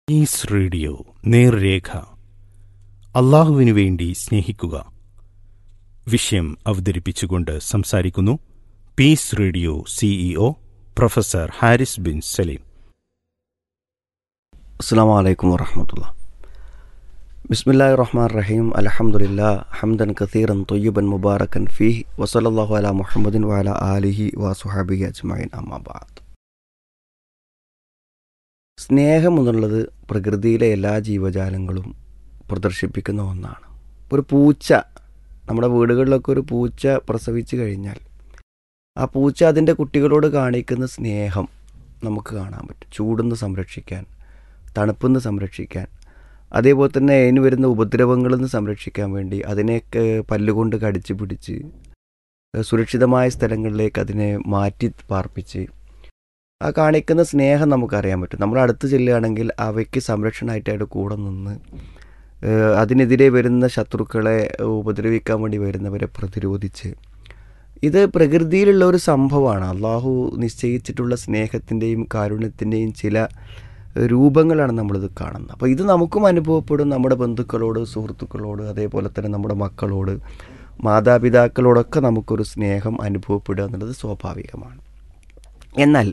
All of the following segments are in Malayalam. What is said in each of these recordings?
ഈസ് റേഡിയോ നേർരേഖ അള്ളാഹുവിനു വേണ്ടി സ്നേഹിക്കുക വിഷയം അവതരിപ്പിച്ചുകൊണ്ട് സംസാരിക്കുന്നു Peace Radio CEO professor Haris bin Saleem അസ്സാം വലൈക്കും വറഹമത്തുള്ള ബിസ്മില്ലാ റഹ്മാൻ റഹീം അലഹമുല്ലാ ഹംദൻ കസീറൻ തൊയ്യബൻ മുബാറക്കൻ ഫീഹ് വസലല്ലാഹു അല മുഹമ്മദിൻ വാല ആലിഹി വാസുഹാബി അജ്മൈൻ അമ്മാബാദ് സ്നേഹം എന്നുള്ളത് പ്രകൃതിയിലെ എല്ലാ ജീവജാലങ്ങളും പ്രദർശിപ്പിക്കുന്ന ഒന്നാണ് ഒരു പൂച്ച നമ്മുടെ വീടുകളിലൊക്കെ ഒരു പൂച്ച പ്രസവിച്ചു കഴിഞ്ഞാൽ ആ പൂച്ച അതിൻ്റെ കുട്ടികളോട് കാണിക്കുന്ന സ്നേഹം നമുക്ക് കാണാൻ പറ്റും ചൂടുന്ന് സംരക്ഷിക്കാൻ തണുപ്പെന്ന് സംരക്ഷിക്കാൻ അതേപോലെ തന്നെ അതിന് വരുന്ന ഉപദ്രവങ്ങളിൽ നിന്ന് സംരക്ഷിക്കാൻ വേണ്ടി അതിനെയൊക്കെ പല്ലുകൊണ്ട് കടിച്ച് പിടിച്ച് സുരക്ഷിതമായ സ്ഥലങ്ങളിലേക്ക് അതിനെ മാറ്റി പാർപ്പിച്ച് ആ കാണിക്കുന്ന സ്നേഹം നമുക്കറിയാൻ പറ്റും നമ്മൾ അടുത്ത് ചെല്ലുകയാണെങ്കിൽ അവയ്ക്ക് സംരക്ഷണമായിട്ട് അവിടെ കൂടെ നിന്ന് അതിനെതിരെ വരുന്ന ശത്രുക്കളെ ഉപദ്രവിക്കാൻ വേണ്ടി വരുന്നവരെ പ്രതിരോധിച്ച് ഇത് പ്രകൃതിയിലുള്ള ഒരു സംഭവമാണ് അള്ളാഹു നിശ്ചയിച്ചിട്ടുള്ള സ്നേഹത്തിൻ്റെയും കാരുണ്യത്തിൻ്റെയും ചില രൂപങ്ങളാണ് നമ്മളിത് കാണുന്നത് അപ്പോൾ ഇത് നമുക്കും അനുഭവപ്പെടും നമ്മുടെ ബന്ധുക്കളോട് സുഹൃത്തുക്കളോട് അതേപോലെ തന്നെ നമ്മുടെ മക്കളോട് മാതാപിതാക്കളോടൊക്കെ നമുക്കൊരു സ്നേഹം അനുഭവപ്പെടുക എന്നുള്ളത് സ്വാഭാവികമാണ് എന്നാൽ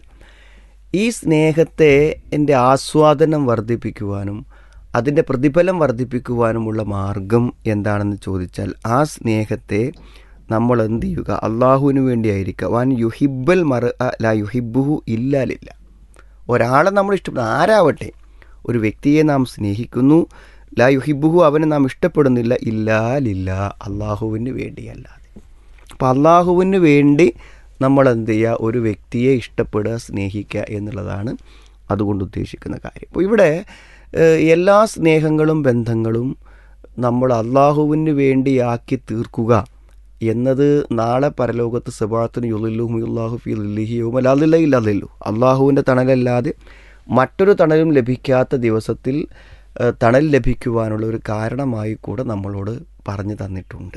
ഈ സ്നേഹത്തെ എൻ്റെ ആസ്വാദനം വർദ്ധിപ്പിക്കുവാനും അതിൻ്റെ പ്രതിഫലം വർദ്ധിപ്പിക്കുവാനുമുള്ള മാർഗം എന്താണെന്ന് ചോദിച്ചാൽ ആ സ്നേഹത്തെ നമ്മൾ എന്ത് ചെയ്യുക അള്ളാഹുവിന് വേണ്ടിയായിരിക്കുക വാൻ യുഹിബൽ മറ ലാ യുഹിബുഹു ഇല്ലാലില്ല ഒരാളെ നമ്മൾ ഇഷ്ടപ്പെടുന്നു ആരാവട്ടെ ഒരു വ്യക്തിയെ നാം സ്നേഹിക്കുന്നു ലാ യുഹിബുഹു അവനെ നാം ഇഷ്ടപ്പെടുന്നില്ല ഇല്ലാലില്ല അള്ളാഹുവിന് വേണ്ടിയല്ലാതെ അപ്പം അള്ളാഹുവിന് വേണ്ടി നമ്മൾ എന്ത് ചെയ്യുക ഒരു വ്യക്തിയെ ഇഷ്ടപ്പെടുക സ്നേഹിക്കുക എന്നുള്ളതാണ് അതുകൊണ്ട് ഉദ്ദേശിക്കുന്ന കാര്യം അപ്പോൾ ഇവിടെ എല്ലാ സ്നേഹങ്ങളും ബന്ധങ്ങളും നമ്മൾ അള്ളാഹുവിന് വേണ്ടിയാക്കി തീർക്കുക എന്നത് നാളെ പരലോകത്ത് സബാത്തിന് യുല്ലാഹു ഫി ലിഹിയും അല്ലാതില്ല ഇല്ലാതില്ലു അള്ളാഹുവിൻ്റെ തണലല്ലാതെ മറ്റൊരു തണലും ലഭിക്കാത്ത ദിവസത്തിൽ തണൽ ലഭിക്കുവാനുള്ള ഒരു കാരണമായി കൂടെ നമ്മളോട് പറഞ്ഞു തന്നിട്ടുണ്ട്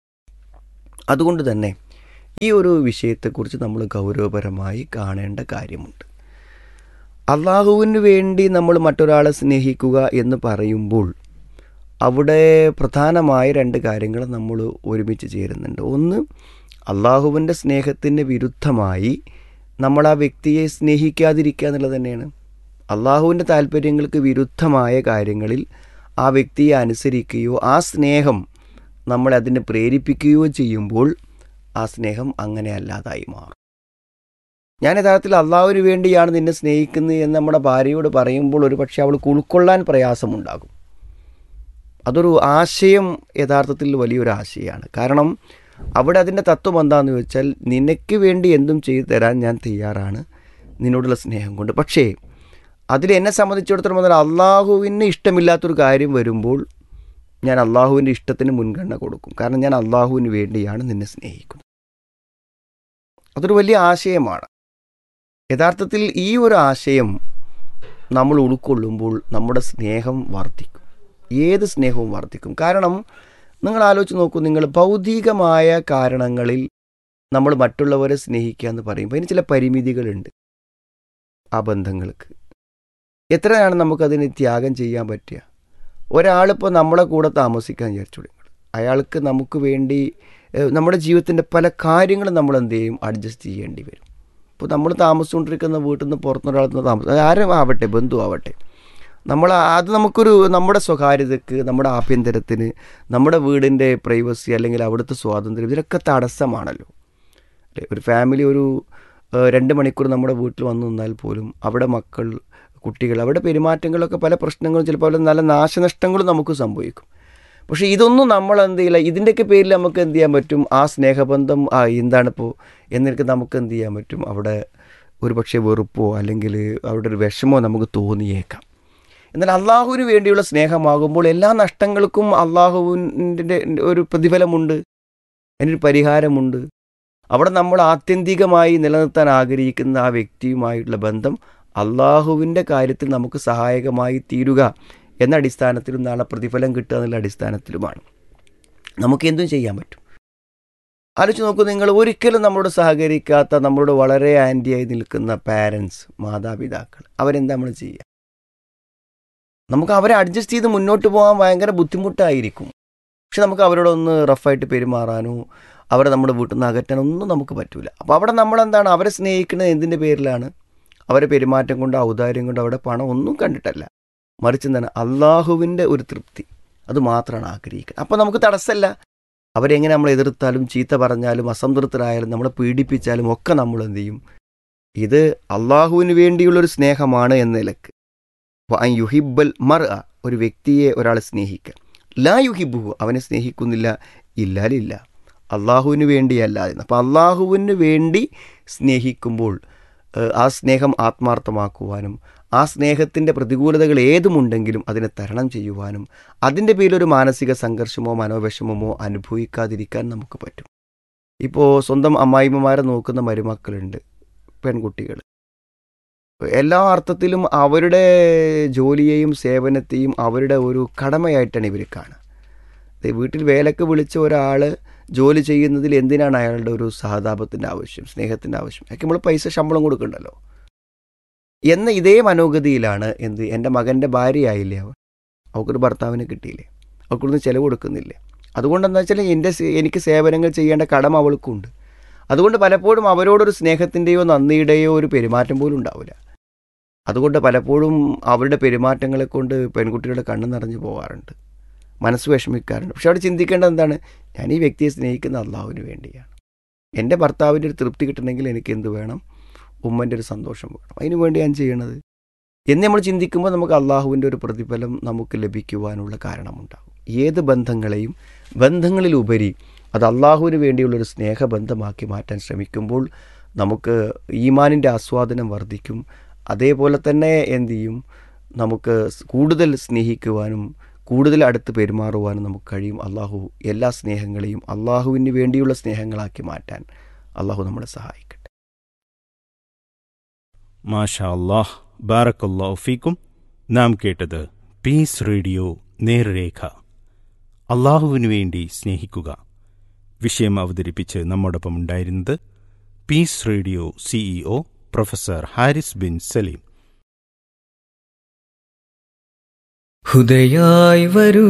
അതുകൊണ്ട് തന്നെ ഈ ഒരു വിഷയത്തെക്കുറിച്ച് നമ്മൾ ഗൗരവപരമായി കാണേണ്ട കാര്യമുണ്ട് അള്ളാഹുവിന് വേണ്ടി നമ്മൾ മറ്റൊരാളെ സ്നേഹിക്കുക എന്ന് പറയുമ്പോൾ അവിടെ പ്രധാനമായ രണ്ട് കാര്യങ്ങൾ നമ്മൾ ഒരുമിച്ച് ചേരുന്നുണ്ട് ഒന്ന് അള്ളാഹുവിൻ്റെ സ്നേഹത്തിന് വിരുദ്ധമായി നമ്മൾ ആ വ്യക്തിയെ സ്നേഹിക്കാതിരിക്കുക എന്നുള്ളത് തന്നെയാണ് അള്ളാഹുവിൻ്റെ താല്പര്യങ്ങൾക്ക് വിരുദ്ധമായ കാര്യങ്ങളിൽ ആ വ്യക്തിയെ അനുസരിക്കുകയോ ആ സ്നേഹം നമ്മളെ അതിനെ പ്രേരിപ്പിക്കുകയോ ചെയ്യുമ്പോൾ ആ സ്നേഹം അങ്ങനെ അല്ലാതായി മാറും ഞാൻ യഥാർത്ഥത്തിൽ അള്ളാഹുവിന് വേണ്ടിയാണ് നിന്നെ സ്നേഹിക്കുന്നത് എന്ന് നമ്മുടെ ഭാര്യയോട് പറയുമ്പോൾ ഒരു പക്ഷേ അവൾക്ക് ഉൾക്കൊള്ളാൻ പ്രയാസമുണ്ടാകും അതൊരു ആശയം യഥാർത്ഥത്തിൽ വലിയൊരു ആശയമാണ് കാരണം അവിടെ അതിൻ്റെ തത്വം എന്താണെന്ന് വെച്ചാൽ നിനക്ക് വേണ്ടി എന്തും ചെയ്തു തരാൻ ഞാൻ തയ്യാറാണ് നിന്നോടുള്ള സ്നേഹം കൊണ്ട് പക്ഷേ അതിൽ എന്നെ സംബന്ധിച്ചിടത്തോളം മുതൽ അള്ളാഹുവിന് ഇഷ്ടമില്ലാത്തൊരു കാര്യം വരുമ്പോൾ ഞാൻ അള്ളാഹുവിൻ്റെ ഇഷ്ടത്തിന് മുൻഗണന കൊടുക്കും കാരണം ഞാൻ അള്ളാഹുവിന് വേണ്ടിയാണ് നിന്നെ സ്നേഹിക്കുന്നത് അതൊരു വലിയ ആശയമാണ് യഥാർത്ഥത്തിൽ ഈ ഒരു ആശയം നമ്മൾ ഉൾക്കൊള്ളുമ്പോൾ നമ്മുടെ സ്നേഹം വർദ്ധിക്കും ഏത് സ്നേഹവും വർദ്ധിക്കും കാരണം നിങ്ങൾ ആലോചിച്ച് നോക്കൂ നിങ്ങൾ ഭൗതികമായ കാരണങ്ങളിൽ നമ്മൾ മറ്റുള്ളവരെ സ്നേഹിക്കുക എന്ന് പറയുമ്പോൾ അതിന് ചില പരിമിതികളുണ്ട് ആ ബന്ധങ്ങൾക്ക് എത്രയാണ് നമുക്കതിന് ത്യാഗം ചെയ്യാൻ പറ്റുക ഒരാളിപ്പോൾ നമ്മളെ കൂടെ താമസിക്കാൻ വിചാരിച്ചു അയാൾക്ക് നമുക്ക് വേണ്ടി നമ്മുടെ ജീവിതത്തിൻ്റെ പല കാര്യങ്ങളും നമ്മൾ എന്ത് ചെയ്യും അഡ്ജസ്റ്റ് ചെയ്യേണ്ടി വരും ഇപ്പോൾ നമ്മൾ താമസിച്ചുകൊണ്ടിരിക്കുന്ന വീട്ടിൽ നിന്ന് പുറത്തുനിന്നൊരാൾ താമസം ആരും ആവട്ടെ ബന്ധു ആവട്ടെ നമ്മൾ അത് നമുക്കൊരു നമ്മുടെ സ്വകാര്യതയ്ക്ക് നമ്മുടെ ആഭ്യന്തരത്തിന് നമ്മുടെ വീടിൻ്റെ പ്രൈവസി അല്ലെങ്കിൽ അവിടുത്തെ സ്വാതന്ത്ര്യം ഇതിലൊക്കെ തടസ്സമാണല്ലോ അല്ലേ ഒരു ഫാമിലി ഒരു രണ്ട് മണിക്കൂർ നമ്മുടെ വീട്ടിൽ വന്നു നിന്നാൽ പോലും അവിടെ മക്കൾ കുട്ടികൾ അവിടെ പെരുമാറ്റങ്ങളൊക്കെ പല പ്രശ്നങ്ങളും ചിലപ്പോൾ നല്ല നാശനഷ്ടങ്ങളും നമുക്ക് സംഭവിക്കും പക്ഷേ ഇതൊന്നും നമ്മൾ എന്ത് ചെയ്യില്ല ഇതിൻ്റെയൊക്കെ പേരിൽ നമുക്ക് എന്ത് ചെയ്യാൻ പറ്റും ആ സ്നേഹബന്ധം ആ എന്താണിപ്പോൾ എന്നൊക്കെ നമുക്ക് എന്ത് ചെയ്യാൻ പറ്റും അവിടെ ഒരു പക്ഷേ വെറുപ്പോ അല്ലെങ്കിൽ അവിടെ ഒരു വിഷമോ നമുക്ക് തോന്നിയേക്കാം എന്നാൽ അള്ളാഹുവിന് വേണ്ടിയുള്ള സ്നേഹമാകുമ്പോൾ എല്ലാ നഷ്ടങ്ങൾക്കും അള്ളാഹുവിൻ്റെ ഒരു പ്രതിഫലമുണ്ട് അതിനൊരു പരിഹാരമുണ്ട് അവിടെ നമ്മൾ ആത്യന്തികമായി നിലനിർത്താൻ ആഗ്രഹിക്കുന്ന ആ വ്യക്തിയുമായിട്ടുള്ള ബന്ധം അള്ളാഹുവിൻ്റെ കാര്യത്തിൽ നമുക്ക് സഹായകമായി തീരുക എന്ന അടിസ്ഥാനത്തിലും നാളെ പ്രതിഫലം കിട്ടുക എന്നുള്ള അടിസ്ഥാനത്തിലുമാണ് നമുക്ക് എന്തും ചെയ്യാൻ പറ്റും ആലോചിച്ച് നോക്കൂ നിങ്ങൾ ഒരിക്കലും നമ്മളോട് സഹകരിക്കാത്ത നമ്മളോട് വളരെ ആൻറ്റിയായി നിൽക്കുന്ന പാരൻസ് മാതാപിതാക്കൾ അവരെന്താ നമ്മൾ ചെയ്യുക നമുക്ക് അവരെ അഡ്ജസ്റ്റ് ചെയ്ത് മുന്നോട്ട് പോകാൻ ഭയങ്കര ബുദ്ധിമുട്ടായിരിക്കും പക്ഷെ നമുക്ക് അവരോടൊന്ന് റഫായിട്ട് പെരുമാറാനോ അവരെ നമ്മുടെ വീട്ടിൽ നിന്ന് അകറ്റാനോ ഒന്നും നമുക്ക് പറ്റൂല അപ്പോൾ അവിടെ നമ്മളെന്താണ് അവരെ സ്നേഹിക്കുന്നത് എന്തിൻ്റെ പേരിലാണ് അവരെ പെരുമാറ്റം കൊണ്ട് ഔദാര്യം കൊണ്ട് അവിടെ പണം ഒന്നും കണ്ടിട്ടല്ല മറിച്ച് എന്താണ് അള്ളാഹുവിൻ്റെ ഒരു തൃപ്തി അത് മാത്രമാണ് ആഗ്രഹിക്കുന്നത് അപ്പോൾ നമുക്ക് തടസ്സമല്ല അവരെങ്ങനെ നമ്മൾ എതിർത്താലും ചീത്ത പറഞ്ഞാലും അസംതൃപ്തരായാലും നമ്മളെ പീഡിപ്പിച്ചാലും ഒക്കെ നമ്മൾ എന്ത് ചെയ്യും ഇത് അള്ളാഹുവിന് വേണ്ടിയുള്ളൊരു സ്നേഹമാണ് എന്ന നിലക്ക് വഅൻ യുഹിബ്ബൽ മർ ഒരു വ്യക്തിയെ ഒരാളെ സ്നേഹിക്കുക ലാ യുഹിബുഹു അവനെ സ്നേഹിക്കുന്നില്ല ഇല്ലാലില്ല അള്ളാഹുവിന് വേണ്ടിയല്ലാതെ അപ്പോൾ അള്ളാഹുവിന് വേണ്ടി സ്നേഹിക്കുമ്പോൾ ഏഹ്, ആ സ്നേഹം ആത്മാർത്ഥമാക്കുവാനും ആ സ്നേഹത്തിൻ്റെ പ്രതികൂലതകൾ ഏതുമുണ്ടെങ്കിലും അതിനെ തരണം ചെയ്യുവാനും അതിൻ്റെ പേരിലൊരു മാനസിക സംഘർഷമോ മനോവിഷമമോ അനുഭവിക്കാതിരിക്കാൻ നമുക്ക് പറ്റും ഇപ്പോൾ സ്വന്തം അമ്മായിമ്മമാരെ നോക്കുന്ന മരുമക്കളുണ്ട് പെൺകുട്ടികൾ എല്ലാ അർത്ഥത്തിലും അവരുടെ ജോലിയെയും സേവനത്തെയും അവരുടെ ഒരു കടമയായിട്ടാണ് ഇവർ കാണുക ദേ വീട്ടിൽ വേലക്ക് വിളിച്ച ഒരാൾ ജോലി ചെയ്യുന്നതിൽ എന്തിനാണ് അയാളുടെ ഒരു സഹതാപത്തിൻ്റെ ആവശ്യം സ്നേഹത്തിൻ്റെ ആവശ്യം അതൊക്കെ നമ്മൾ പൈസ ശമ്പളം കൊടുക്കണ്ടല്ലോ എന്ന ഇതേ മനോഗതിയിലാണ് എന്ത് എൻ്റെ മകൻ്റെ ഭാര്യയായില്ലേ അവൾ അവൾക്കൊരു ഭർത്താവിനെ കിട്ടിയില്ലേ അവൾക്കൊന്നും ചിലവ് കൊടുക്കുന്നില്ലേ അതുകൊണ്ട് എന്താ വെച്ചാൽ എൻ്റെ സേ- എനിക്ക് സേവനങ്ങൾ ചെയ്യേണ്ട കടമ അവൾക്കുണ്ട് അതുകൊണ്ട് പലപ്പോഴും അവരോടൊരു സ്നേഹത്തിൻ്റെയോ നന്ദിയുടെയോ ഒരു പെരുമാറ്റം പോലും ഉണ്ടാവില്ല അതുകൊണ്ട് പലപ്പോഴും അവരുടെ പെരുമാറ്റങ്ങളെ കൊണ്ട് പെൺകുട്ടികളുടെ കണ്ണ് നിറഞ്ഞു പോകാറുണ്ട് മനസ്സ് വിഷമിക്കാറുണ്ട് പക്ഷെ അവിടെ ചിന്തിക്കേണ്ടത് എന്താണ് ഞാൻ ഈ വ്യക്തിയെ സ്നേഹിക്കുന്ന അള്ളാഹുവിന് വേണ്ടിയാണ് എൻ്റെ ഭർത്താവിൻ്റെ ഒരു തൃപ്തി കിട്ടണമെങ്കിൽ എനിക്ക് എന്ത് വേണം ഉമ്മൻ്റെ ഒരു സന്തോഷം വേണം അതിനു വേണ്ടി ഞാൻ ചെയ്യണത് എന്ന് നമ്മൾ ചിന്തിക്കുമ്പോൾ നമുക്ക് അള്ളാഹുവിൻ്റെ ഒരു പ്രതിഫലം നമുക്ക് ലഭിക്കുവാനുള്ള കാരണമുണ്ടാകും ഏത് ബന്ധങ്ങളെയും ബന്ധങ്ങളിലുപരി അത് അള്ളാഹുവിന് വേണ്ടിയുള്ളൊരു സ്നേഹബന്ധമാക്കി മാറ്റാൻ ശ്രമിക്കുമ്പോൾ നമുക്ക് ഈമാനിൻ്റെ ആസ്വാദനം വർദ്ധിക്കും അതേപോലെ തന്നെ എന്ത് ചെയ്യും നമുക്ക് സ് കൂടുതൽ സ്നേഹിക്കുവാനും കൂടുതൽ അടുത്ത് പെരുമാറുവാനും നമുക്ക് കഴിയും അള്ളാഹു എല്ലാ സ്നേഹങ്ങളെയും അള്ളാഹുവിന് വേണ്ടിയുള്ള സ്നേഹങ്ങളാക്കി മാറ്റാൻ അള്ളാഹു നമ്മളെ സഹായിക്കട്ടെ മാഷാ അല്ലാഹ് ബാറക്കല്ലാഹു ഫീക്കും നാം കേട്ടത് പീസ് റേഡിയോ നേർരേഖ അള്ളാഹുവിനു വേണ്ടി സ്നേഹിക്കുക വിഷയം അവതരിപ്പിച്ച് നമ്മോടൊപ്പം ഉണ്ടായിരുന്നത് Peace Radio CEO professor Haris bin Saleem ഹുദയായി വരൂ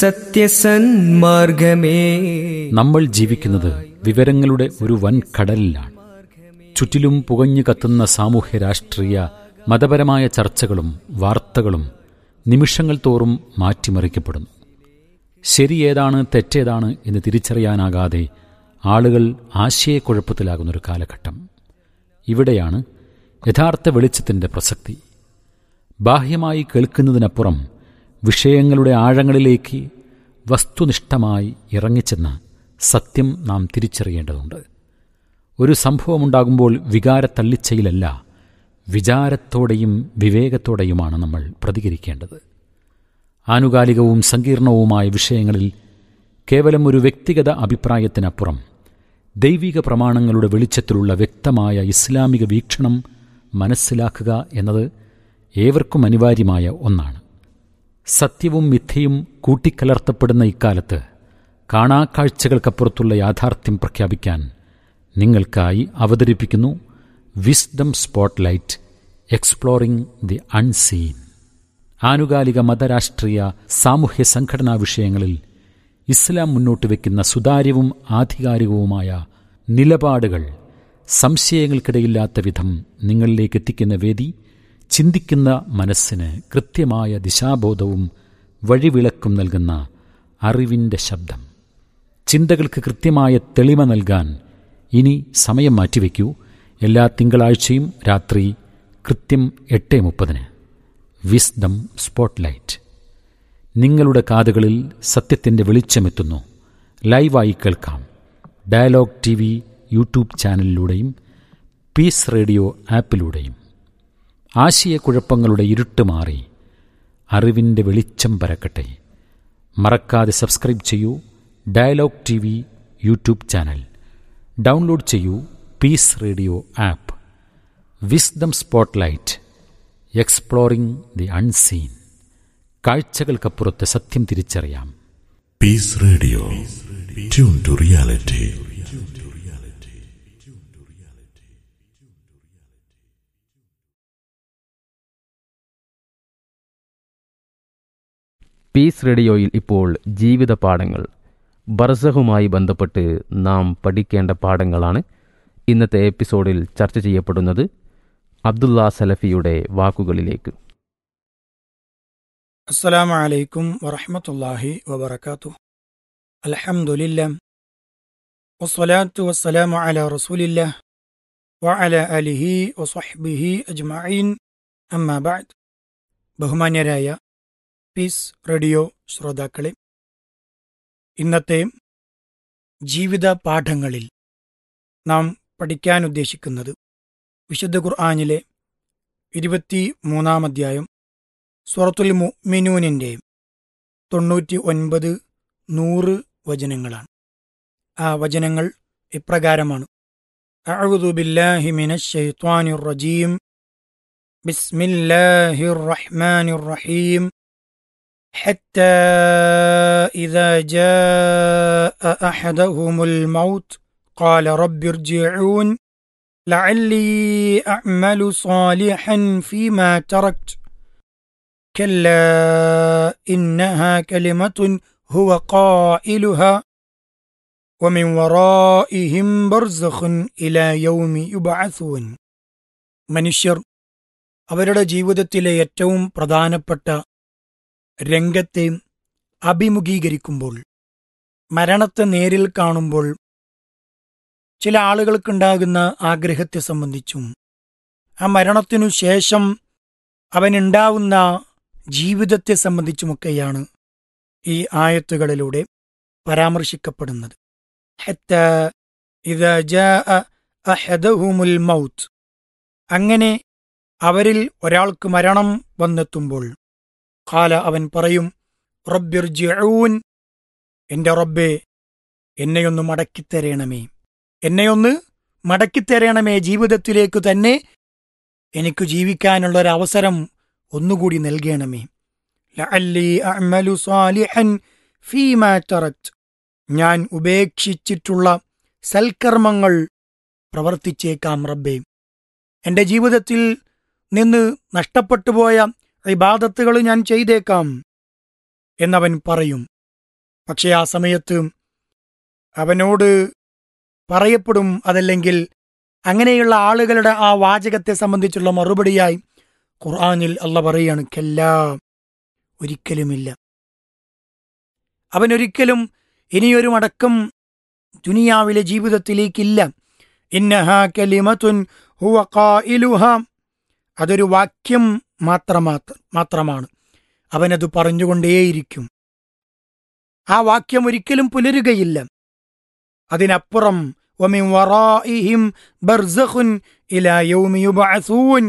സത്യസന്മാർഗമേ നമ്മൾ ജീവിക്കുന്നത് വിവരങ്ങളുടെ ഒരു വൻ കടലിലാണ് ചുറ്റിലും പുകഞ്ഞു കത്തുന്ന സാമൂഹ്യ രാഷ്ട്രീയ മതപരമായ ചർച്ചകളും വാർത്തകളും നിമിഷങ്ങൾ തോറും മാറ്റിമറിക്കപ്പെടുന്നു ശരിയേതാണ് തെറ്റേതാണ് എന്ന് തിരിച്ചറിയാനാകാതെ ആളുകൾ ആശയക്കുഴപ്പത്തിലാകുന്നൊരു കാലഘട്ടം ഇവിടെയാണ് യഥാർത്ഥ വെളിച്ചത്തിൻ്റെ പ്രസക്തി ബാഹ്യമായി കേൾക്കുന്നതിനപ്പുറം വിഷയങ്ങളുടെ ആഴങ്ങളിലേക്ക് വസ്തുനിഷ്ഠമായി ഇറങ്ങിച്ചെന്ന് സത്യം നാം തിരിച്ചറിയേണ്ടതുണ്ട് ഒരു സംഭവമുണ്ടാകുമ്പോൾ വികാരത്തള്ളിച്ചയിലല്ല വിചാരത്തോടെയും വിവേകത്തോടെയുമാണ് നമ്മൾ പ്രതികരിക്കേണ്ടത് ആനുകാലികവും സങ്കീർണവുമായ വിഷയങ്ങളിൽ കേവലം ഒരു വ്യക്തിഗത അഭിപ്രായത്തിനപ്പുറം ദൈവിക പ്രമാണങ്ങളുടെ വെളിച്ചത്തിലുള്ള വ്യക്തമായ ഇസ്ലാമിക വീക്ഷണം മനസ്സിലാക്കുക എന്നത് ഏവർക്കും അനിവാര്യമായ ഒന്നാണ് സത്യവും മിഥ്യയും കൂട്ടിക്കലർത്തപ്പെടുന്ന ഇക്കാലത്ത് കാണാക്കാഴ്ചകൾക്കപ്പുറത്തുള്ള യാഥാർത്ഥ്യം പ്രഖ്യാപിക്കാൻ നിങ്ങൾക്കായി അവതരിപ്പിക്കുന്നു wisdom spotlight exploring the unseen ആനുകാലിക മതരാഷ്ട്രീയ സാമൂഹ്യ സംഘടനാ വിഷയങ്ങളിൽ ഇസ്ലാം മുന്നോട്ട് വയ്ക്കുന്ന സുതാര്യവും ആധികാരികവുമായ നിലപാടുകൾ സംശയങ്ങൾക്കിടയില്ലാത്ത വിധം നിങ്ങളിലേക്ക് എത്തിക്കുന്ന വേദി ചിന്തിക്കുന്ന മനസ്സിന് കൃത്യമായ ദിശാബോധവും വഴിവിളക്കും നൽകുന്ന അറിവിൻ്റെ ശബ്ദം ചിന്തകൾക്ക് കൃത്യമായ തെളിമ നൽകാൻ ഇനി സമയം മാറ്റിവെക്കൂ എല്ലാ തിങ്കളാഴ്ചയും രാത്രി കൃത്യം എട്ട് മുപ്പതിന് വിസ്ഡം സ്പോട്ട്ലൈറ്റ് നിങ്ങളുടെ കാതുകളിൽ സത്യത്തിൻ്റെ വെളിച്ചമെത്തുന്നു ലൈവായി കേൾക്കാം ഡയലോഗ് ടി വി യൂട്യൂബ് ചാനലിലൂടെയും പീസ് റേഡിയോ ആപ്പിലൂടെയും ആശയക്കുഴപ്പങ്ങളുടെ ഇരുട്ട് മാറി അറിവിൻ്റെ വെളിച്ചം പരക്കട്ടെ മറക്കാതെ സബ്സ്ക്രൈബ് ചെയ്യൂ dialogue T V YouTube channel download ചെയ്യൂ Peace Radio app wisdom spotlight exploring the unseen കാഴ്ചകൾക്കപ്പുറത്ത് സത്യം തിരിച്ചറിയാം Peace Radio. Tune to reality. Peace റേഡിയോയിൽ ഇപ്പോൾ ജീവിത പാഠങ്ങൾ ബർസഹുമായി ബന്ധപ്പെട്ട് നാം പഠിക്കേണ്ട പാഠങ്ങളാണ് ഇന്നത്തെ എപ്പിസോഡിൽ ചർച്ച ചെയ്യപ്പെടുന്നത് അബ്ദുള്ള സലഫിയുടെ വാക്കുകളിലേക്ക് السلام عليكم ورحمة الله وبركاته الحمد لله والصلاة والسلام على رسول الله وعلى آله وصحبه أجمعين أما بعد ബഹുമാന്യരായ പീസ് റേഡിയോ ശ്രോതാക്കളെ ഇന്നത്തെ ജീവിത പാഠങ്ങളിൽ നാം പഠിക്കാൻ ഉദ്ദേശിക്കുന്നത് വിശുദ്ധ ഖുർആാനിലെ ഇരുപത്തി മൂന്നാം അധ്യായം സൂറത്തുൽ മുഅ്മിനൂനിൻ്റെ തൊണ്ണൂറ്റി ഒൻപത് നൂറ് വചനങ്ങളാണ് ആ വചനങ്ങൾ ഇപ്രകാരമാണ് അഅൂദു ബില്ലാഹി മിനശ് ശൈത്വാനിർ റജീം ബിസ്മില്ലാഹിർ റഹ്മാനിർ റഹീം حتى إذا جاء أحدهم الموت قال رب ارجعون لعلي أعمل صالحا فيما تركت كلا إنها كلمة هو قائلها ومن ورائهم برزخ إلى يوم يبعثون മനുഷ്യർ അവരുടെ ജീവിതത്തിലെ ഏറ്റവും പ്രധാനപ്പെട്ട രംഗത്തെ അഭിമുഖീകരിക്കുമ്പോൾ മരണത്തെ നേരിൽ കാണുമ്പോൾ ചില ആളുകൾക്കുണ്ടാകുന്ന ആഗ്രഹത്തെ സംബന്ധിച്ചും ആ മരണത്തിനു ശേഷം അവനുണ്ടാവുന്ന ജീവിതത്തെ സംബന്ധിച്ചുമൊക്കെയാണ് ഈ ആയത്തുകളിലൂടെ പരാമർശിക്കപ്പെടുന്നത് ഹത്ത ഇദാ ജാഅ അഹദഹുമുൽ മൗത്ത് അങ്ങനെ അവരിൽ ഒരാൾക്ക് മരണം വന്നെത്തുമ്പോൾ കാല അവൻ പറയും റബ്ബിർജിഊൻ എന്റെ റബ്ബേ എന്നെയൊന്ന് മടക്കിത്തരേണമേ എന്നെയൊന്ന് മടക്കിത്തരേണമേ ജീവിതത്തിലേക്ക് തന്നെ എനിക്ക് ജീവിക്കാനുള്ള ഒരു അവസരം ഒന്നുകൂടി നൽകണമേ ലഅല്ലി അഅ്മലു സാലിഹൻ ഫീമാ തറക്ത് ഞാൻ ഉപേക്ഷിച്ചിട്ടുള്ള സൽക്കർമ്മങ്ങൾ പ്രവർത്തിച്ചേക്കാം റബ്ബേ എന്റെ ജീവിതത്തിൽ നിന്ന് നഷ്ടപ്പെട്ടു പോയ ഇബാദത്തുകൾ ഞാൻ ചെയ്തേക്കാം എന്നവൻ പറയും പക്ഷേ ആ സമയത്ത് അവനോട് പറയപ്പെടും അതല്ലെങ്കിൽ അങ്ങനെയുള്ള ആളുകളുടെ ആ വാചകത്തെ സംബന്ധിച്ചുള്ള മറുപടിയായി ഖുർആാനിൽ അല്ല പറയാണ് കല്ലാ ഒരിക്കലുമില്ല അവനൊരിക്കലും ഇനിയൊരു മടക്കം ദുനിയാവിലെ ജീവിതത്തിലേക്കില്ല ഇന്നഹ കലിമത്തുൻ ഹുവ ഖായിലുഹ അതൊരു വാക്യം മാത്രമാ മാത്രമാണ് അവനത് പറഞ്ഞുകൊണ്ടേയിരിക്കും ആ വാക്യം ഒരിക്കലും പുലരുകയില്ല അതിനപ്പുറം ومن ورائهم برزخ إلى يوم يبعثون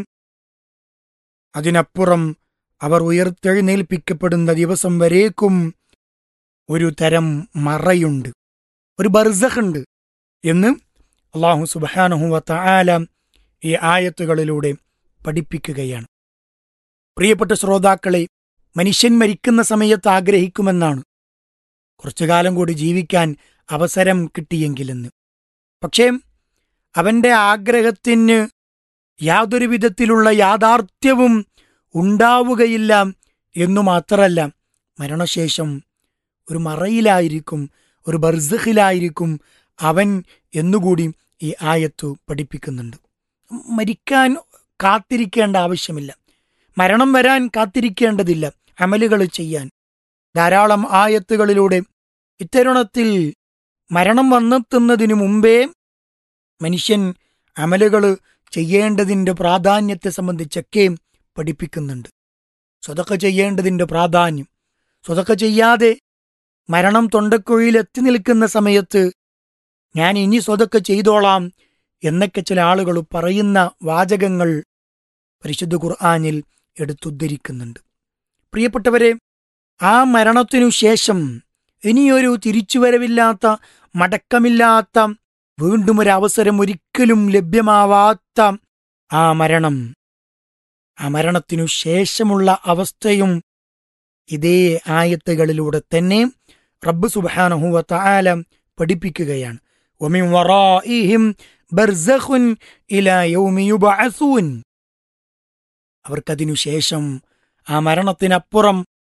അതിനപ്പുറം അവർ ഉയർത്തെഴുന്നേൽപ്പിക്കപ്പെടുന്ന ദിവസം വരേക്കും ഒരു തരം മറയുണ്ട് ഒരു ബർസഖുണ്ട് എന്ന് അള്ളാഹു സുബാനഹുവത്ത ആല ഈ ആയത്തുകളിലൂടെ പഠിപ്പിക്കുകയാണ് പ്രിയപ്പെട്ട ശ്രോതാക്കളെ മനുഷ്യൻ മരിക്കുന്ന സമയത്ത് ആഗ്രഹിക്കുമെന്നാണ് കുറച്ചു കാലം കൂടി ജീവിക്കാൻ അവസരം കിട്ടിയെങ്കിലെന്ന് പക്ഷേ അവന്റെ ആഗ്രഹത്തിന് യാതൊരു വിധത്തിലുള്ള യാഥാർത്ഥ്യവും ഉണ്ടാവുകയില്ല എന്നു മാത്രമല്ല മരണശേഷം ഒരു മറയിലായിരിക്കും ഒരു ബർസഖിലായിരിക്കും അവൻ എന്നുകൂടി ഈ ആയത്തു പഠിപ്പിക്കുന്നുണ്ട് മരിക്കാൻ കാത്തിരിക്കേണ്ട ആവശ്യമില്ല മരണം വരാൻ കാത്തിരിക്കേണ്ടതില്ല അമലുകൾ ചെയ്യാൻ ധാരാളം ആയത്തുകളിലൂടെ ഇത്തരുണത്തിൽ മരണം വന്നെത്തുന്നതിനു മുമ്പേ മനുഷ്യൻ അമലുകൾ ചെയ്യേണ്ടതിൻ്റെ പ്രാധാന്യത്തെ സംബന്ധിച്ചൊക്കെ പഠിപ്പിക്കുന്നുണ്ട് സ്വതക്ക ചെയ്യേണ്ടതിൻ്റെ പ്രാധാന്യം സ്വതക്ക ചെയ്യാതെ മരണം തൊണ്ടക്കുഴിയിൽ എത്തി നിൽക്കുന്ന സമയത്ത് ഞാൻ ഇനി സ്വതക്ക ചെയ്തോളാം എന്നൊക്കെ ചില ആളുകൾ പറയുന്ന വാചകങ്ങൾ പരിശുദ്ധ ഖുർആാനിൽ എടുത്തുദ്ധരിക്കുന്നുണ്ട് പ്രിയപ്പെട്ടവരെ ആ മരണത്തിനു ശേഷം ഇനിയൊരു തിരിച്ചുവരവില്ലാത്ത മടക്കമില്ലാത്ത വീണ്ടും ഒരു അവസരം ഒരിക്കലും ലഭ്യമാവാത്ത ആ മരണം ആ മരണത്തിനു ശേഷമുള്ള അവസ്ഥയും ഇതേ ആയത്തുകളിലൂടെ തന്നെ റബ്ബ് സുബാനഹുവത്ത ആല പഠിപ്പിക്കുകയാണ് ومن ورائهم برزخ إلى يوم يبعثون അവർക്കതിനു ശേഷം ആ മരണത്തിനപ്പുറം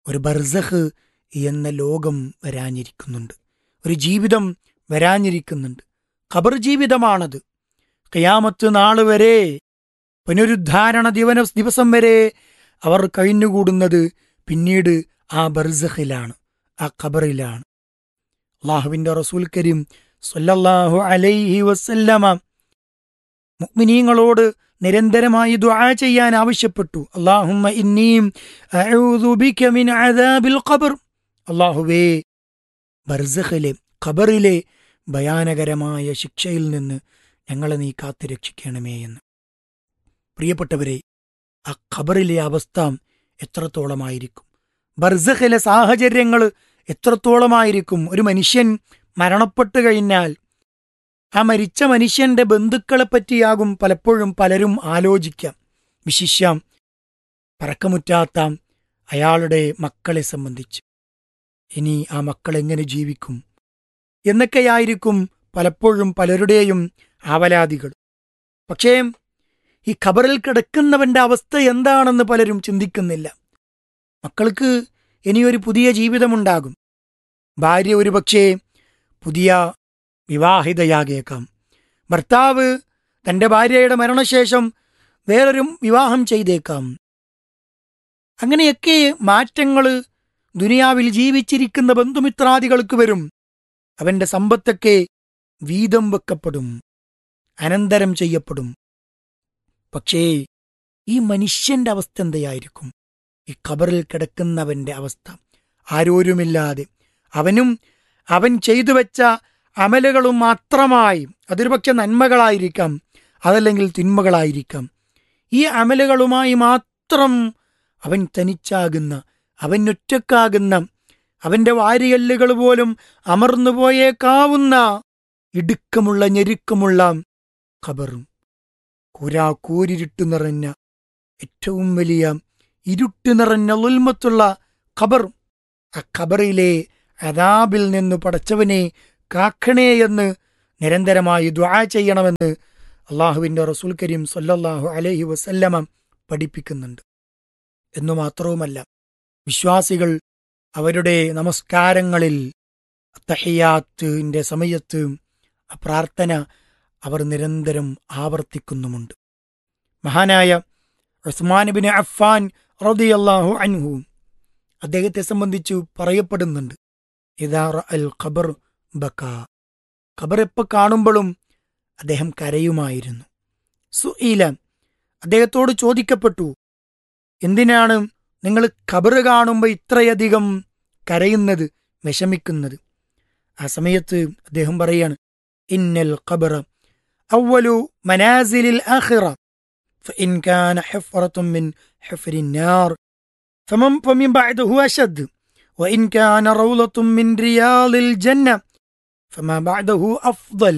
ഒരു ബർസഖ് എന്ന ലോകം വരാനിരിക്കുന്നുണ്ട് ഒരു ജീവിതം വരാനിരിക്കുന്നുണ്ട് ഖബർ ജീവിതമാണത് കയാമത്ത് നാൾ വരെ പുനരുദ്ധാരണ ദിവന ദിവസം വരെ അവർ കഴിഞ്ഞുകൂടുന്നത് പിന്നീട് ആ ബർസഖിലാണ് ആ ഖബറിലാണ് അള്ളാഹുവിന്റെ റസൂൽ കരീം സല്ലല്ലാഹു അലൈഹി വസല്ലമ മുഅ്മിനീങ്ങളോട് നിരന്തരമായി ദുആ ചെയ്യാൻ ആവശ്യപ്പെട്ടു അല്ലാഹുമ്മ ഇന്നീം അഊദു ബിക മിൻ അദാബിൽ ഖബർ അല്ലാഹുവേ ബർസഖിലെ ഖബറിലെ ഭയാനകരമായ ശിക്ഷയിൽ നിന്ന് ഞങ്ങളെ നീ കാത്തുരക്ഷിക്കണമേ എന്ന് പ്രിയപ്പെട്ടവരെ ആ ഖബറിലെ അവസ്ഥ എത്രത്തോളമായിരിക്കും ബർസഖിലെ സാഹചര്യങ്ങൾ എത്രത്തോളമായിരിക്കും ഒരു മനുഷ്യൻ മരണപ്പെട്ടു കഴിഞ്ഞാൽ ആ മരിച്ച മനുഷ്യന്റെ ബന്ധുക്കളെ പറ്റിയാകും പലപ്പോഴും പലരും ആലോചിക്കാം വിശിഷ്യം പറക്കമുറ്റാത്ത അയാളുടെ മക്കളെ സംബന്ധിച്ച് ഇനി ആ മക്കൾ എങ്ങനെ ജീവിക്കും എന്നൊക്കെയായിരിക്കും പലപ്പോഴും പലരുടെയും ആവലാതികൾ പക്ഷേ ഈ ഖബറിൽ കിടക്കുന്നവന്റെ അവസ്ഥ എന്താണെന്ന് പലരും ചിന്തിക്കുന്നില്ല മക്കൾക്ക് ഇനിയൊരു പുതിയ ജീവിതമുണ്ടാകും ഭാര്യ ഒരുപക്ഷേ പുതിയ വിവാഹിതയാകേക്കാം ഭർത്താവ് തന്റെ ഭാര്യയുടെ മരണശേഷം വേറൊരു വിവാഹം ചെയ്തേക്കാം അങ്ങനെയൊക്കെ മാറ്റങ്ങൾ ദുനിയാവിൽ ജീവിച്ചിരിക്കുന്ന ബന്ധുമിത്രാദികൾക്ക് വരും അവന്റെ സമ്പത്തൊക്കെ വീതം വെക്കപ്പെടും അനന്തരം ചെയ്യപ്പെടും പക്ഷേ ഈ മനുഷ്യന്റെ അവസ്ഥ എന്തെയായിരിക്കും ഈ ഖബറിൽ കിടക്കുന്നവന്റെ അവസ്ഥ ആരോരുമില്ലാതെ അവനും അവൻ ചെയ്തു വെച്ച അമലുകളും മാത്രമായി അതൊരു പക്ഷെ നന്മകളായിരിക്കാം അതല്ലെങ്കിൽ തിന്മകളായിരിക്കാം ഈ അമലുകളുമായി മാത്രം അവൻ തനിച്ചാകുന്ന അവൻ ഒറ്റക്കാകുന്ന അവന്റെ വാരിയല്ലുകൾ പോലും അമർന്നു പോയേക്കാവുന്ന ഇടുക്കമുള്ള ഞെരുക്കമുള്ള ഖബറും കൂരാ കൂരിരുട്ട് നിറഞ്ഞ ഏറ്റവും വലിയ ഇരുട്ട് നിറഞ്ഞ ഉൽമത്തുള്ള ഖബർ ആ ഖബറിലെ അതാബിൽ നിന്ന് പടച്ചവനെ കാക്കണേ എന്ന് നിരന്തരമായി ദ്വാ ചെയ്യണമെന്ന് അള്ളാഹുവിൻ്റെ റസൂൽ കരീം സല്ലല്ലാഹു അലൈഹി വസല്ലമ പഠിപ്പിക്കുന്നുണ്ട് എന്നു മാത്രവുമല്ല വിശ്വാസികൾ അവരുടെ നമസ്കാരങ്ങളിൽ തഹിയാത്തിന്റെ സമയത്ത് ആ പ്രാർത്ഥന അവർ നിരന്തരം ആവർത്തിക്കുന്നുമുണ്ട് മഹാനായ ഉസ്മാൻ ബിൻ അഫ്ഫാൻ റളിയല്ലാഹു അൻഹു അദ്ദേഹത്തെ സംബന്ധിച്ചു പറയപ്പെടുന്നുണ്ട് ഇതാ അൽ ഖബർ ബക്ക ഖബർ എപ്പോൾ കാണുമ്പോഴും അദ്ദേഹം കരയുമായിരുന്നു സുഈല അദ്ദേഹത്തോട് ചോദിക്കപ്പെട്ടു എന്തിനാണ് നിങ്ങൾ ഖബർ കാണുമ്പോൾ ഇത്രയധികം കരയുന്നത് വിഷമിക്കുന്നത് ആ സമയത്ത് അദ്ദേഹം പറയാണ് ഇന്നൽ ഖബർ അവലു മനാസിലിൽ ആഖിറ فإن كان حفرة من حفر النار فمن فمن بعده أشد وإن كان روضة من رياض الجنة فما بعده أفضل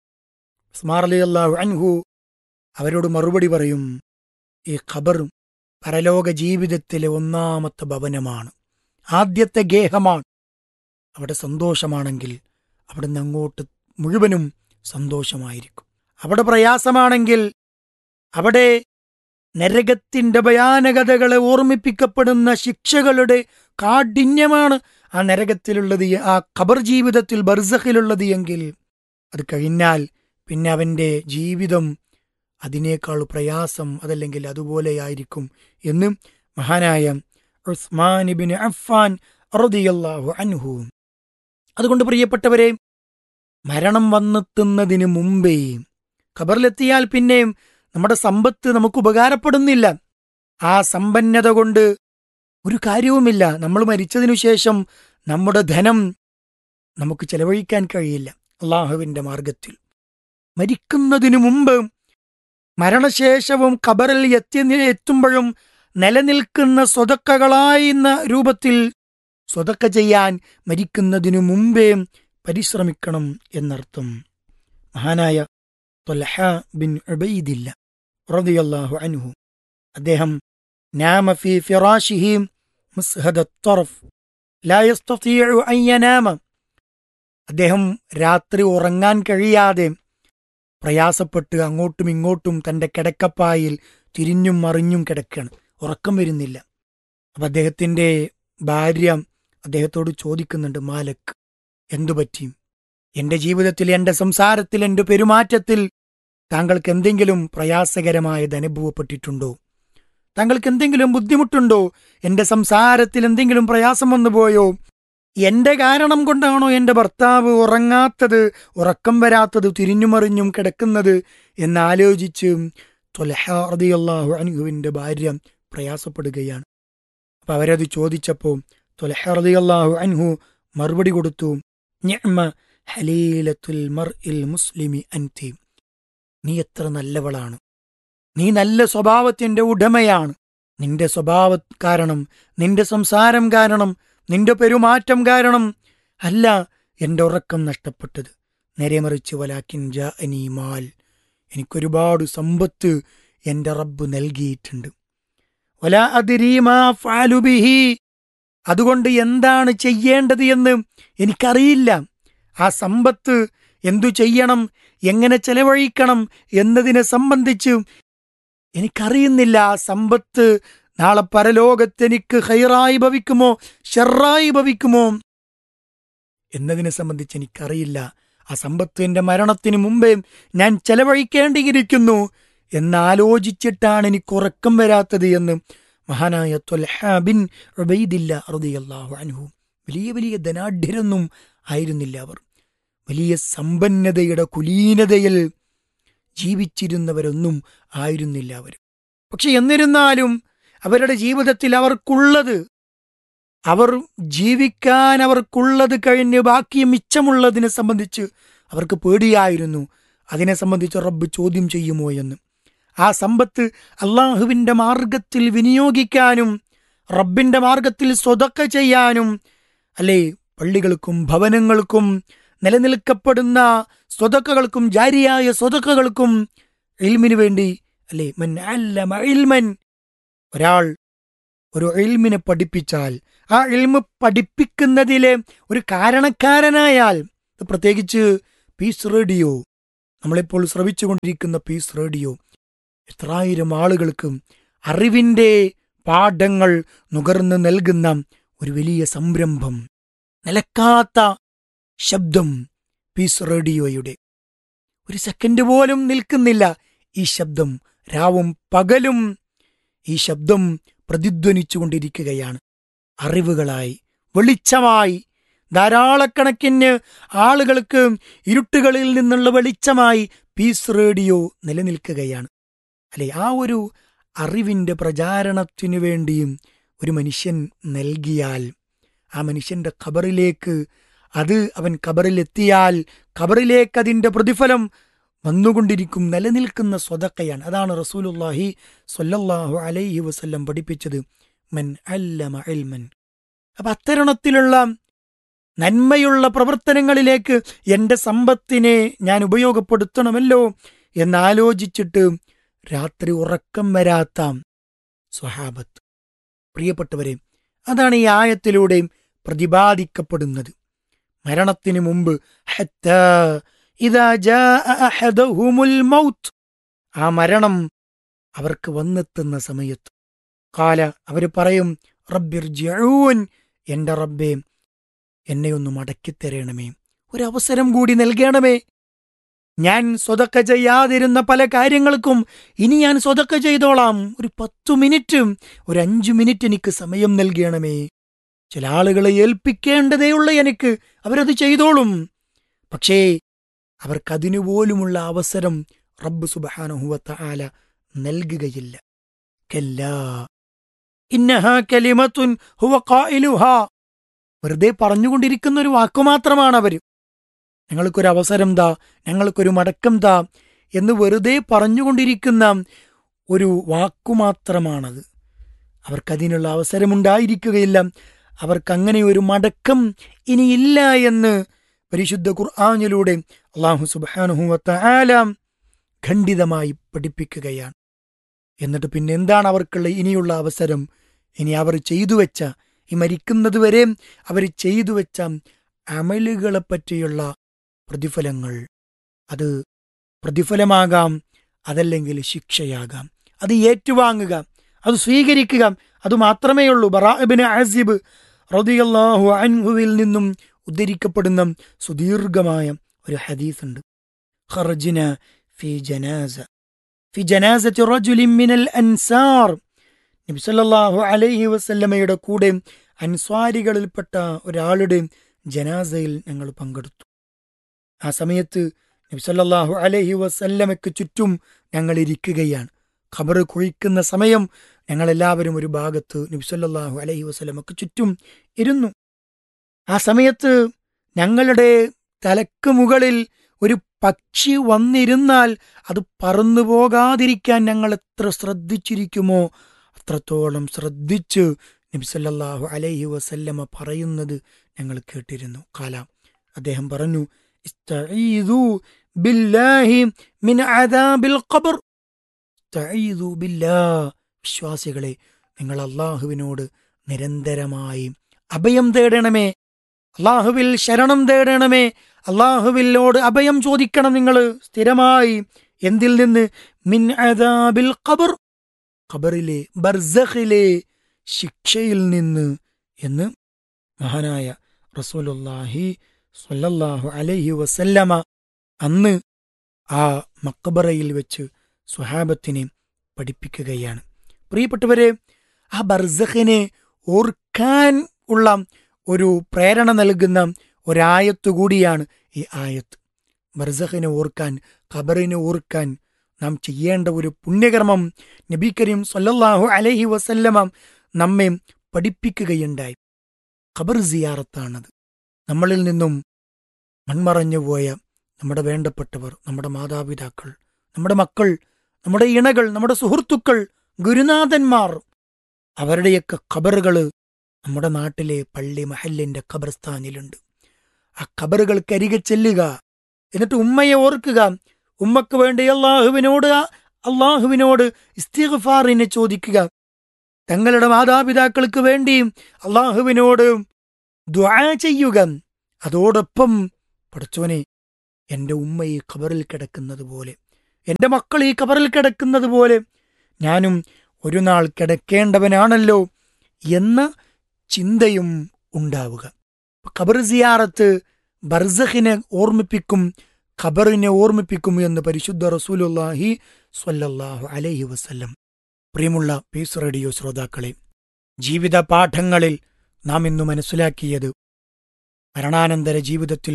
ഉസ്മാർ അലി അള്ളാഹു അൻഹു അവരോട് മറുപടി പറയും ഈ ഖബർ പരലോക ജീവിതത്തിലെ ഒന്നാമത്തെ ഭവനമാണ് ആദ്യത്തെ ഗേഹമാണ് അവിടെ സന്തോഷമാണെങ്കിൽ അവിടുന്ന് അങ്ങോട്ട് മുഴുവനും സന്തോഷമായിരിക്കും അവിടെ പ്രയാസമാണെങ്കിൽ അവിടെ നരകത്തിന്റെ ഭയാനകതകളെ ഓർമ്മിപ്പിക്കപ്പെടുന്ന ശിക്ഷകളുടെ കാഠിന്യമാണ് ആ നരകത്തിലുള്ളത് ആ ഖബർ ജീവിതത്തിൽ ബർസഖിലുള്ളത് എങ്കിൽ അത് കഴിഞ്ഞാൽ പിന്നെ അവന്റെ ജീവിതം അതിനേക്കാൾ പ്രയാസം അതല്ലെങ്കിൽ അതുപോലെയായിരിക്കും എന്ന് മഹാനായ ഉസ്മാനിബിൻ അഫ്ഫാൻ റളിയല്ലാഹു അൻഹു അതുകൊണ്ട് പ്രിയപ്പെട്ടവരെ മരണം വന്നെത്തുന്നതിന് മുമ്പേ ഖബറിലെത്തിയാൽ പിന്നെ നമ്മുടെ സമ്പത്ത് നമുക്ക് ഉപകാരപ്പെടുന്നില്ല ആ സമ്പന്നത കൊണ്ട് ഒരു കാര്യവുമില്ല നമ്മൾ മരിച്ചതിനു ശേഷം നമ്മുടെ ധനം നമുക്ക് ചെലവഴിക്കാൻ കഴിയില്ല അള്ളാഹുവിന്റെ മാർഗത്തിൽ മരിക്കുന്നതിനു മുമ്പ് മരണശേഷവും ഖബറിൽ എത്തി എത്തുമ്പോഴും നിലനിൽക്കുന്ന സ്വതക്കകളായുന്ന രൂപത്തിൽ സ്വതക്ക ചെയ്യാൻ മരിക്കുന്നതിനു മുമ്പേ പരിശ്രമിക്കണം എന്നർത്ഥം മഹാനായ തൊലഹ ബിൻ ഉബൈദില്ല റളിയല്ലാഹു അൻഹു അദ്ദേഹം നാമ ഫി ഫിറാഷിഹി മുസ്ഹദ ത്വറഫ് ലാ യസ്തതിഉ അൻ യനാമ അദ്ദേഹം രാത്രി ഉറങ്ങാൻ കഴിയാതെ പ്രയാസപ്പെട്ട് അങ്ങോട്ടും ഇങ്ങോട്ടും തന്റെ കിടക്കപ്പായിൽ തിരിഞ്ഞും മറിഞ്ഞും കിടക്കുകയാണ് ഉറക്കം വരുന്നില്ല അപ്പൊ അദ്ദേഹത്തിന്റെ ഭാര്യ അദ്ദേഹത്തോട് ചോദിക്കുന്നുണ്ട് മാലക് എന്തു പറ്റി എന്റെ ജീവിതത്തിൽ എന്റെ സംസാരത്തിൽ എന്റെ പെരുമാറ്റത്തിൽ താങ്കൾക്ക് എന്തെങ്കിലും പ്രയാസകരമായത് അനുഭവപ്പെട്ടിട്ടുണ്ടോ താങ്കൾക്ക് എന്തെങ്കിലും ബുദ്ധിമുട്ടുണ്ടോ എന്റെ സംസാരത്തിൽ എന്തെങ്കിലും പ്രയാസം വന്നുപോയോ എന്റെ കാരണം കൊണ്ടാണോ എന്റെ ഭർത്താവ് ഉറങ്ങാത്തത് ഉറക്കം വരാത്തത് തിരിഞ്ഞുമറിഞ്ഞും കിടക്കുന്നത് എന്നാലോചിച്ച് തൊലഹാർദിയല്ലാഹു അനുഹുവിന്റെ ഭാര്യ പ്രയാസപ്പെടുകയാണ് അപ്പൊ അവരത് ചോദിച്ചപ്പോൾ തൊലഹാർദിയല്ലാഹു അൻഹു മറുപടി കൊടുത്തു ഞമ്മ ഹലീലത്തുൽ മർഇൽ മുസ്ലിമി അൻതി നീ എത്ര നല്ലവളാണ് നീ നല്ല സ്വഭാവത്തിന്റെ ഉടമയാണ് നിന്റെ സ്വഭാവ കാരണം നിന്റെ സംസാരം കാരണം നിന്റെ പെരുമാറ്റം കാരണം അല്ല എന്റെ ഉറക്കം നഷ്ടപ്പെട്ടത് നേരെ മറിച്ച് വലാക്കിൻ ജാ മാൽ എനിക്കൊരുപാട് സമ്പത്ത് എന്റെ റബ്ബ് നൽകിയിട്ടുണ്ട് വല അതിരീമാ ഫാലുബിഹി അതുകൊണ്ട് എന്താണ് ചെയ്യേണ്ടത് എന്ന് എനിക്കറിയില്ല ആ സമ്പത്ത് എന്തു ചെയ്യണം എങ്ങനെ ചെലവഴിക്കണം എന്നതിനെ സംബന്ധിച്ച് എനിക്കറിയുന്നില്ല ആ സമ്പത്ത് നാളെ പരലോകത്ത് എനിക്ക് ഹൈറായി ഭവിക്കുമോ ഷെറായി ഭവിക്കുമോ എന്നതിനെ സംബന്ധിച്ച് എനിക്കറിയില്ല ആ സമ്പത്ത് എന്റെ മരണത്തിന് മുമ്പേ ഞാൻ ചെലവഴിക്കേണ്ടിയിരിക്കുന്നു എന്നാലോചിച്ചിട്ടാണ് എനിക്ക് ഉറക്കം വരാത്തത് എന്ന് മഹാനായ ത്വൽഹാ ബിൻ ഉബൈദില്ല റളിയല്ലാഹു അൻഹു വലിയ വലിയ ധനാഢ്യരൊന്നും ആയിരുന്നില്ല അവർ വലിയ സമ്പന്നതയുടെ കുലീനതയിൽ ജീവിച്ചിരുന്നവരൊന്നും ആയിരുന്നില്ല അവർ പക്ഷെ എന്നിരുന്നാലും അവരുടെ ജീവിതത്തിൽ അവർക്കുള്ളത് അവർ ജീവിക്കാൻ അവർക്കുള്ളത് കഴിഞ്ഞ് ബാക്കി മിച്ചമുള്ളതിനെ സംബന്ധിച്ച് അവർക്ക് പേടിയായിരുന്നു അതിനെ സംബന്ധിച്ച് റബ്ബ് ചോദ്യം ചെയ്യുമോ എന്ന് ആ സമ്പത്ത് അള്ളാഹുവിൻ്റെ മാർഗത്തിൽ വിനിയോഗിക്കാനും റബ്ബിൻ്റെ മാർഗത്തിൽ സ്വതക്ക ചെയ്യാനും അല്ലേ പള്ളികൾക്കും ഭവനങ്ങൾക്കും നിലനിൽക്കപ്പെടുന്ന സ്വതക്കകൾക്കും ജാരിയായ സ്വതക്കകൾക്കും ഇൽമിനു വേണ്ടി അല്ലേ മൻ അല്ലമ ഇൽമൻ ഒരാൾ ഒരു ഇൽമിനെ പഠിപ്പിച്ചാൽ ആ ഇൽമ് പഠിപ്പിക്കുന്നതിലെ ഒരു കാരണക്കാരനായാൽ ഇത് പ്രത്യേകിച്ച് പീസ് റേഡിയോ നമ്മളിപ്പോൾ ശ്രവിച്ചുകൊണ്ടിരിക്കുന്ന പീസ് റേഡിയോ എത്രായിരം ആളുകൾക്ക് അറിവിൻ്റെ പാഠങ്ങൾ നുകർന്ന് നൽകുന്ന ഒരു വലിയ സംരംഭം നിലക്കാത്ത ശബ്ദം പീസ് റേഡിയോയുടെ ഒരു സെക്കൻഡ് പോലും നിൽക്കുന്നില്ല ഈ ശബ്ദം രാവും പകലും ഈ ശബ്ദം പ്രതിധ്വനിച്ചുകൊണ്ടിരിക്കുകയാണ് അറിവുകളായി വെളിച്ചമായി ധാരാളക്കണക്കിന് ആളുകൾക്ക് ഇരുട്ടുകളിൽ നിന്നുള്ള വെളിച്ചമായി പീസ് റേഡിയോ നിലനിൽക്കുകയാണ് അല്ലെ ആ ഒരു അറിവിൻ്റെ പ്രചാരണത്തിനു വേണ്ടിയും ഒരു മനുഷ്യൻ നൽകിയാൽ ആ മനുഷ്യന്റെ ഖബറിലേക്ക് അത് അവൻ ഖബറിലെത്തിയാൽ ഖബറിലേക്ക് അതിൻ്റെ പ്രതിഫലം വന്നുകൊണ്ടിരിക്കും നിലനിൽക്കുന്ന സ്വതക്കയാണ് അതാണ് റസൂലുല്ലാഹി സ്വല്ലല്ലാഹു അലൈഹി വസല്ലം പഠിപ്പിച്ചത് മൻ അല്ലമ ഇൽമൻ അപ്പൊ അത്തരണത്തിലുള്ള നന്മയുള്ള പ്രവർത്തനങ്ങളിലേക്ക് എൻ്റെ സമ്പത്തിനെ ഞാൻ ഉപയോഗപ്പെടുത്തണമല്ലോ എന്നാലോചിച്ചിട്ട് രാത്രി ഉറക്കം വരാത്ത സ്വഹാബത്ത് പ്രിയപ്പെട്ടവരെ അതാണ് ഈ ആയത്തിലൂടെ പ്രതിപാദിക്കപ്പെടുന്നത് മരണത്തിന് മുമ്പ് ഹത്താ ഇദാ ജാഅ അഹദഹുമുൽ മൗത്ത് ആ മരണം അവർക്ക് വന്നെത്തുന്ന സമയത്ത് കാല അവർ പറയും റബ്ബിർ ജഊൻ എൻ്റെ റബ്ബേ എന്നെ ഒന്ന് മടക്കിത്തരണമേ ഒരവസരം കൂടി നൽകണമേ ഞാൻ സ്വതക്ക ചെയ്യാതിരുന്ന പല കാര്യങ്ങൾക്കും ഇനി ഞാൻ സ്വതക്ക ചെയ്തോളാം ഒരു പത്തു മിനിറ്റ് ഒരു അഞ്ചു മിനിറ്റ് എനിക്ക് സമയം നൽകണമേ ചില ആളുകളെ ഏൽപ്പിക്കേണ്ടതേയുള്ള എനിക്ക് അവരത് ചെയ്തോളും പക്ഷേ അവർക്കതിനുപോലുമുള്ള അവസരം റബ്ബ് സുബഹാനഹുവത്ത ആല നൽകുകയില്ല കല്ലാ ഇന്നഹാ കലിമത്തുൻ ഹുവ ഖായിലുഹാ വെറുതെ പറഞ്ഞുകൊണ്ടിരിക്കുന്ന ഒരു വാക്കുമാത്രമാണ് അവർ ഞങ്ങൾക്കൊരു അവസരം താ ഞങ്ങൾക്കൊരു മടക്കം താ എന്ന് വെറുതെ പറഞ്ഞുകൊണ്ടിരിക്കുന്ന ഒരു വാക്കുമാത്രമാണത് അവർക്കതിനുള്ള അവസരമുണ്ടായിരിക്കുകയില്ല അവർക്കങ്ങനെ ഒരു മടക്കം ഇനിയില്ല എന്ന് പരിശുദ്ധ ഖുർആാനിലൂടെ അള്ളാഹു സുബാനുഹുവത്ത ആലാം ഖണ്ഡിതമായി പഠിപ്പിക്കുകയാണ് എന്നിട്ട് പിന്നെ എന്താണ് അവർക്കുള്ള ഇനിയുള്ള അവസരം ഇനി അവർ ചെയ്തു വെച്ച ഈ മരിക്കുന്നതുവരെ അവർ ചെയ്തു വെച്ച അമലുകളെ പറ്റിയുള്ള പ്രതിഫലങ്ങൾ അത് പ്രതിഫലമാകാം അതല്ലെങ്കിൽ ശിക്ഷയാകാം അത് ഏറ്റുവാങ്ങുക അത് സ്വീകരിക്കുക അത് മാത്രമേ ഉള്ളൂ ബറാബിന് ആസിബ് റളിയല്ലാഹു അൻഹുവിൽ നിന്നും ഉദ്ധരിക്കപ്പെടുന്ന സുദീർഘമായ ഒരു ഹദീസ് ഉണ്ട് ഖർജ്ന ഫി ജനാസ ഫി ജനാസത്തി റജുലിൻ മിനൽ അൻസാർ നബി സല്ലല്ലാഹു അലൈഹി വസല്ലമയുടെ കൂടെ അൻസ്വാരികളിൽപ്പെട്ട ഒരാളുടെ ജനാസയിൽ ഞങ്ങൾ പങ്കെടുത്തു ആ സമയത്ത് നബി സല്ലല്ലാഹു അലൈഹി വസല്ലമയ്ക്ക് ചുറ്റും ഞങ്ങൾ ഇരിക്കുകയാണ് ഖബർ കുഴിക്കുന്ന സമയം ഞങ്ങളെല്ലാവരും ഒരു ഭാഗത്ത് നബി സല്ലല്ലാഹു അലൈഹി വസല്ലമയ്ക്ക് ചുറ്റും ഇരുന്നു ആ സമയത്ത് ഞങ്ങളുടെ തലക്ക് മുകളിൽ ഒരു പക്ഷി വന്നിരുന്നാൽ അത് പറന്നു പോകാതിരിക്കാൻ ഞങ്ങൾ എത്ര ശ്രദ്ധിച്ചിരിക്കുമോ അത്രത്തോളം ശ്രദ്ധിച്ച് നബി സല്ലല്ലാഹു അലൈഹി വസല്ലമ പറയുന്നത് ഞങ്ങൾ കേട്ടിരുന്നു കാലാം അദ്ദേഹം പറഞ്ഞു ഇസ്തഈദു ബില്ലാഹി മിൻ അദാബിൽ ഖബർ ഇസ്തഈദു ബില്ലാ വിശ്വാസികളെ നിങ്ങൾ അള്ളാഹുവിനോട് നിരന്തരമായി അഭയം തേടണമേ അള്ളാഹുവിൽ ശരണം തേടണമേ അള്ളാഹുവിലോട് അഭയം ചോദിക്കണം നിങ്ങൾ സ്ഥിരമായി എന്തിൽ നിന്ന് മിൻ അദാബിൽ ഖബർ ഖബറിലെ ബർസഖിലെ ശിക്ഷയിൽ നിന്ന് എന്ന് മഹാനായ റസൂലുള്ളാഹി സ്വല്ലല്ലാഹു അലൈഹി വസല്ലമ അന്ന് ആ മക്കബറയിൽ വെച്ച് സ്വഹാബത്തിനെ പഠിപ്പിക്കുകയാണ് പ്രിയപ്പെട്ടവരെ ആ ബർസഖിനെ ഓർക്കാൻ ഉള്ള ഒരു പ്രേരണ നൽകുന്ന ഒരായത്ത് കൂടിയാണ് ഈ ആയത്ത് ബർസഖിനെ ഓർക്കാൻ ഖബറിനെ ഓർക്കാൻ നാം ചെയ്യേണ്ട ഒരു പുണ്യകർമ്മം നബി കരീം സല്ലല്ലാഹു അലൈഹി വസല്ലമ നമ്മെ പഠിപ്പിക്കുകയുണ്ടായി ഖബർ സിയാറത്താണത് നമ്മളിൽ നിന്നും മൺമറഞ്ഞു പോയ നമ്മുടെ വേണ്ടപ്പെട്ടവർ നമ്മുടെ മാതാപിതാക്കൾ നമ്മുടെ മക്കൾ നമ്മുടെ ഇണകൾ നമ്മുടെ സുഹൃത്തുക്കൾ ഗുരുനാഥന്മാർ അവരുടെയൊക്കെ ഖബറുകൾ നമ്മുടെ നാട്ടിലെ പള്ളി മഹല്ലിന്റെ ഖബർസ്ഥാനിലുണ്ട് ആ ഖബറുകൾക്കരികെ ചെല്ലുക എന്നിട്ട് ഉമ്മയെ ഓർക്കുക ഉമ്മക്ക് വേണ്ടി അള്ളാഹുവിനോട് അള്ളാഹുവിനോട് ഇസ്തിഗ്ഫാറിനെ ചോദിക്കുക തങ്ങളുടെ മാതാപിതാക്കൾക്ക് വേണ്ടി അള്ളാഹുവിനോട് ദ്വാ ചെയ്യുക അതോടൊപ്പം പഠിച്ചോനെ എന്റെ ഉമ്മ ഈ ഖബറിൽ കിടക്കുന്നത് പോലെ എന്റെ മക്കൾ ഈ ഖബറിൽ കിടക്കുന്നത് പോലെ ഞാനും ഒരു നാൾ കിടക്കേണ്ടവനാണല്ലോ എന്ന ചിന്തയും ഉണ്ടാവുക ഖബർ സിയാറത്ത് ബർസഖിനെ ഓർമ്മിപ്പിക്കും ഖബറിനെ ഓർമ്മിപ്പിക്കും എന്ന് പരിശുദ്ധ റസൂലുല്ലാഹി സ്വല്ലല്ലാഹു അലൈഹി വസല്ലം പ്രിയമുള്ള പീസ് റേഡിയോ ശ്രോതാക്കളെ ജീവിത പാഠങ്ങളിൽ നാം ഇന്ന് മനസ്സിലാക്കിയത് മരണാനന്തര ജീവിതത്തിൽ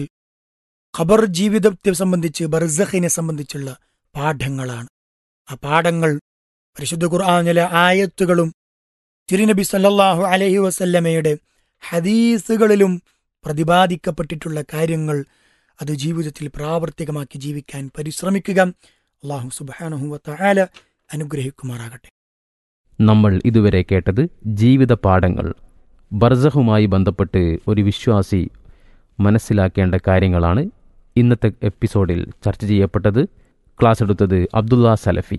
ഖബർ ജീവിതത്തെ സംബന്ധിച്ച് ബർസഖിനെ സംബന്ധിച്ചുള്ള പാഠങ്ങളാണ് ആ പാഠങ്ങൾ പരിശുദ്ധ ഖുർആാനിലെ ആയത്തുകളും തിരുനബി സല്ലല്ലാഹു അലൈഹി വസല്ലമയുടെ ഹദീസുകളിലും പ്രതിപാദിക്കപ്പെട്ടിട്ടുള്ള കാര്യങ്ങൾ അത് ജീവിതത്തിൽ പ്രാവർത്തികമാക്കി ജീവിക്കാൻ പരിശ്രമിക്കുക അള്ളാഹു സുബാനഹു വത്തആല അനുഗ്രഹിക്കുമാറാകട്ടെ നമ്മൾ ഇതുവരെ കേട്ടത് ജീവിത പാഠങ്ങൾ ബർസഹുമായി ബന്ധപ്പെട്ട് ഒരു വിശ്വാസി മനസ്സിലാക്കേണ്ട കാര്യങ്ങളാണ് ഇന്നത്തെ എപ്പിസോഡിൽ ചർച്ച ചെയ്യപ്പെട്ടത് ക്ലാസ് എടുത്തത് അബ്ദുള്ള സലഫി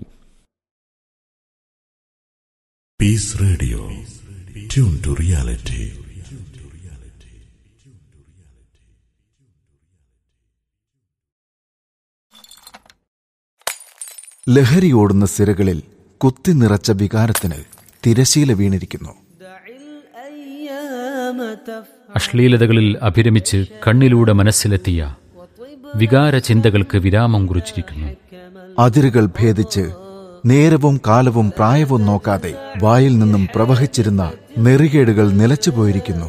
Peace Radio. Tune to reality. ലഹരിയോടുന്ന സിരകളിൽ കുത്തി നിറച്ച വികാരത്തിന് തിരശീല വീണിരിക്കുന്നു അശ്ലീലതകളിൽ അഭിരമിച്ച് കണ്ണിലൂടെ മനസ്സിലെത്തിയ വികാര ചിന്തകൾക്ക് വിരാമം കുറിച്ചിരിക്കുന്നു അതിരുകൾ ഭേദിച്ച് നേരവും കാലവും പ്രായവും നോക്കാതെ വായിൽ നിന്നും പ്രവഹിച്ചിരുന്ന നെറികേടുകൾ നിലച്ചുപോയിരിക്കുന്നു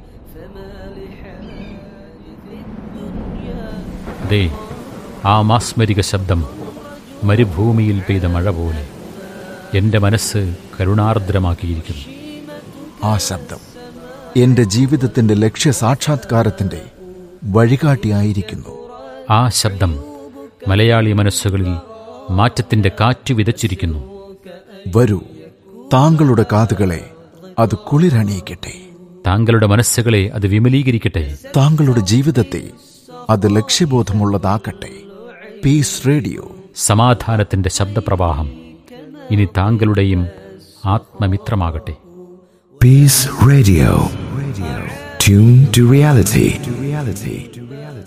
ദേ ആ മാസ്മരിക ശബ്ദം മരുഭൂമിയിൽ പെയ്ത മഴ പോലെ എൻ്റെ മനസ്സ് കരുണാർദ്രമാക്കിയിരിക്കുന്നു ആ ശബ്ദം എന്റെ ജീവിതത്തിന്റെ ലക്ഷ്യ സാക്ഷാത്കാരത്തിന്റെ വഴികാട്ടിയായിരിക്കുന്നു ആ ശബ്ദം മലയാളി മനസ്സുകളിൽ മാറ്റത്തിൻ്റെ കാറ്റ് വിതച്ചിരിക്കുന്നു വരൂ താങ്കളുടെ കാതുകളെ അത് കുളിരണിയിക്കട്ടെ താങ്കളുടെ മനസ്സുകളെ അത് വിമലീകരിക്കട്ടെ താങ്കളുടെ ജീവിതത്തെ അത് ലക്ഷ്യബോധമുള്ളതാക്കട്ടെ പീസ് റേഡിയോ സമാധാനത്തിൻ്റെ ശബ്ദപ്രവാഹം ഇനി താങ്കളുടെയും ആത്മമിത്രമാകട്ടെ Peace Radio. Radio. Tune to reality. To reality.